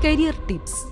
career tips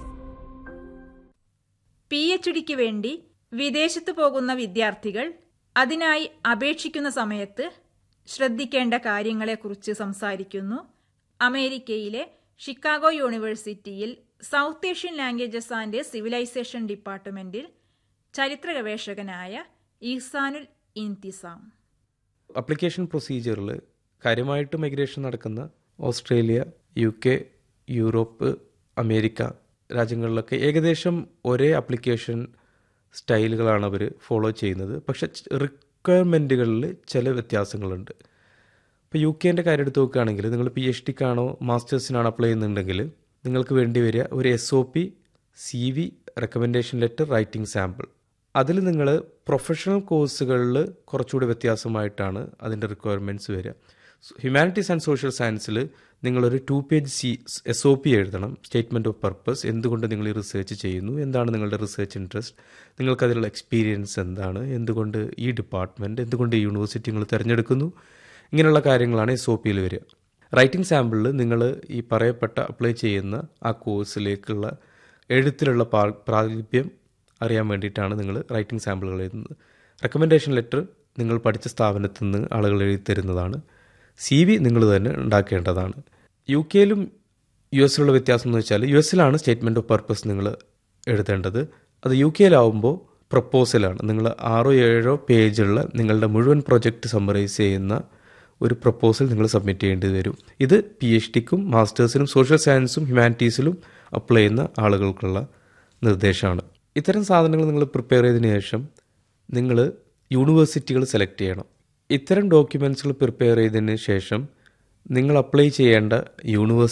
P H ഡിക്ക് വേണ്ടി വിദേശത്ത് പോകുന്ന വിദ്യാർത്ഥികൾ അതിനായി അപേക്ഷിക്കുന്ന സമയത്ത് ശ്രദ്ധിക്കേണ്ട കാര്യങ്ങളെക്കുറിച്ച് സംസാരിക്കുന്നു അമേരിക്കയിലെ ഷിക്കാഗോ യൂണിവേഴ്സിറ്റിയിൽ South Asian languages and civilisation ഡിപ്പാർട്ട്മെന്റിൽ ചരിത്ര ഗവേഷകനായ ഈസാനുൽ ഇൻതിസാം അപ്ലിക്കേഷൻ പ്രൊസീജിയറിൽ കാര്യമായിട്ട് മൈഗ്രേഷൻ നടക്കുന്ന Australia U K Europe America രാജ്യങ്ങളിലൊക്കെ ഏകദേശം ഒരേ അപ്ലിക്കേഷൻ സ്റ്റൈലുകളാണ് അവർ ഫോളോ ചെയ്യുന്നത് പക്ഷെ റിക്വയർമെൻറ്റുകളിൽ ചില വ്യത്യാസങ്ങളുണ്ട് ഇപ്പോൾ യു കെൻ്റെ കാര്യം എടുത്ത് നോക്കുകയാണെങ്കിൽ നിങ്ങൾ പി എച്ച് ഡിക്കാണോ മാസ്റ്റേഴ്സിനാണോ അപ്ലൈ ചെയ്യുന്നുണ്ടെങ്കിൽ നിങ്ങൾക്ക് വേണ്ടി വരിക ഒരു S O P C V recommendation letter writing sample അതിൽ നിങ്ങൾ പ്രൊഫഷണൽ കോഴ്സുകളിൽ കുറച്ചുകൂടി വ്യത്യാസമായിട്ടാണ് അതിൻ്റെ റിക്വയർമെൻറ്റ്സ് വരിക ഹ്യൂമാനിറ്റീസ് ആൻഡ് സോഷ്യൽ സയൻസിൽ നിങ്ങളൊരു two page C S O P എഴുതണം സ്റ്റേറ്റ്മെൻറ്റ് ഓഫ് പർപ്പസ് എന്തുകൊണ്ട് നിങ്ങൾ ഈ റിസർച്ച് ചെയ്യുന്നു എന്താണ് നിങ്ങളുടെ റിസർച്ച് ഇൻട്രസ്റ്റ് നിങ്ങൾക്കതിലുള്ള എക്സ്പീരിയൻസ് എന്താണ് എന്തുകൊണ്ട് ഈ ഡിപ്പാർട്ട്മെൻറ്റ് എന്തുകൊണ്ട് ഈ യൂണിവേഴ്സിറ്റി നിങ്ങൾ തിരഞ്ഞെടുക്കുന്നു ഇങ്ങനെയുള്ള കാര്യങ്ങളാണ് എസ് ഒ പിയിൽ വരിക റൈറ്റിംഗ് സാമ്പിളിൽ നിങ്ങൾ ഈ പറയപ്പെട്ട അപ്ലൈ ചെയ്യുന്ന ആ കോഴ്സിലേക്കുള്ള എഴുത്തിലുള്ള പാ- പ്രാഗൽഭ്യം അറിയാൻ വേണ്ടിയിട്ടാണ് നിങ്ങൾ റൈറ്റിംഗ് സാമ്പിളുകൾ എഴുതുന്നത് റെക്കമെൻഡേഷൻ ലെറ്റർ നിങ്ങൾ പഠിച്ച സ്ഥാപനത്തിൽ നിന്ന് ആളുകൾ എഴുതി തരുന്നതാണ് സി വി നിങ്ങൾ തന്നെ ഉണ്ടാക്കേണ്ടതാണ് യു കെയിലും യു എസിലുള്ള വ്യത്യാസം എന്ന് വെച്ചാൽ യു എസിലാണ് സ്റ്റേറ്റ്മെൻറ്റ് ഓഫ് പർപ്പസ് നിങ്ങൾ എഴുതേണ്ടത് അത് യു കെയിലാവുമ്പോൾ പ്രപ്പോസലാണ് നിങ്ങൾ ആറോ ഏഴോ പേജുള്ള നിങ്ങളുടെ മുഴുവൻ പ്രൊജക്റ്റ് സമ്മറൈസ് ചെയ്യുന്ന ഒരു പ്രപ്പോസൽ നിങ്ങൾ സബ്മിറ്റ് ചെയ്യേണ്ടി വരും ഇത് പി എച്ച് ഡിക്കും മാസ്റ്റേഴ്സിനും സോഷ്യൽ സയൻസും ഹ്യൂമാനിറ്റീസിലും അപ്ലൈ ചെയ്യുന്ന ആളുകൾക്കുള്ള നിർദ്ദേശമാണ് ഇത്തരം സാധനങ്ങൾ നിങ്ങൾ പ്രിപ്പയർ ചെയ്തതിന് ശേഷം നിങ്ങൾ യൂണിവേഴ്സിറ്റികൾ സെലക്ട് ചെയ്യണം ഇത്തരം ഡോക്യുമെൻറ്റ്സുകൾ പ്രിപ്പയർ ചെയ്തതിന് ശേഷം നിങ്ങൾ അപ്ലൈ ചെയ്യേണ്ട യൂണിവേഴ്സിറ്റി